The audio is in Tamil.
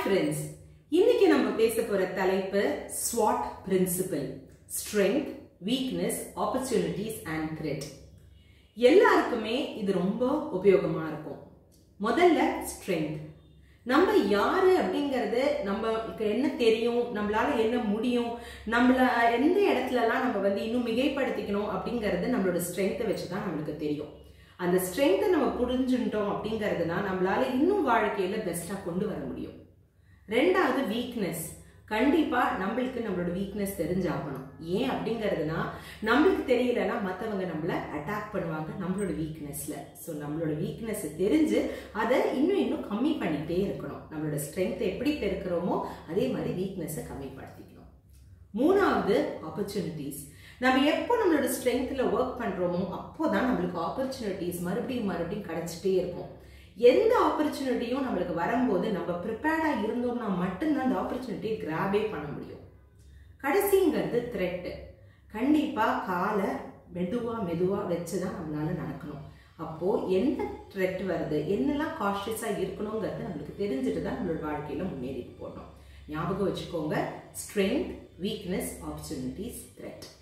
ஃப்ரெண்ட்ஸ் இன்னைக்கு நம்ம பேச போற தலைப்பு SWOT principle strength weakness opportunities and threat எல்லாருக்குமே இது ரொம்ப உபயோகமா இருக்கும் முதல்ல ஸ்ட்ரென்த் நம்ம யாரு அப்படிங்கறது நம்மளுக்கு என்ன தெரியும் நம்மளால என்ன முடியும் நம்மள எந்த இடத்துலலாம் நம்ம வந்து இன்னும் மிகைப்படுத்திக்கணும் அப்படிங்கறது நம்மளோட ஸ்ட்ரென்த்தை வச்சுதான் நம்மளுக்கு தெரியும் அந்த ஸ்ட்ரென்த்தை நம்ம புரிஞ்சுட்டோம் அப்படிங்கிறதுனா நம்மளால இன்னும் வாழ்க்கையில பெஸ்டா கொண்டு வர முடியும் ரெண்டாவது வீக்னஸ் கண்டிப்பா நம்மளுக்கு நம்மளோட வீக்னஸ் தெரிஞ்சாகணும் ஏன் அப்படிங்கிறதுனா நம்மளுக்கு தெரியலன்னா மற்றவங்க நம்மள அட்டாக் பண்ணுவாங்க நம்மளோட வீக்னஸ்ல ஸோ நம்மளோட வீக்னஸ் தெரிஞ்சு அதை இன்னும் இன்னும் கம்மி பண்ணிட்டே இருக்கணும் நம்மளோட ஸ்ட்ரென்த்தை எப்படி பெருக்கிறோமோ அதே மாதிரி வீக்னஸை கம்மிப்படுத்திக்கணும் மூணாவது ஆப்பர்ச்சுனிட்டிஸ் நம்ம எப்போ நம்மளோட ஸ்ட்ரென்த்தில் ஒர்க் பண்ணுறோமோ அப்போ தான் நம்மளுக்கு ஆப்பர்ச்சுனிட்டிஸ் மறுபடியும் மறுபடியும் கிடைச்சிட்டே இருக்கும் எந்த ஆப்பர்ச்சுனிட்டியும் நம்மளுக்கு வரும்போது நம்ம ப்ரிப்பேர்டாக இருந்தோம்னா மட்டும்தான் அந்த ஆப்பர்ச்சுனிட்டியை கிராபே பண்ண முடியும் கடைசிங்கிறது த்ரெட்டு கண்டிப்பாக காலை மெதுவாக மெதுவாக வச்சு தான் நம்மளால நடக்கணும் அப்போது என்ன த்ரெட் வருது என்னெல்லாம் காஷியஸாக இருக்கணுங்கிறது நம்மளுக்கு தெரிஞ்சுட்டு தான் நம்மளோட வாழ்க்கையில் முன்னேறிட்டு போகணும் ஞாபகம் வச்சுக்கோங்க ஸ்ட்ரென்த் வீக்னஸ் ஆப்பர்ச்சுனிட்டிஸ் த்ரெட்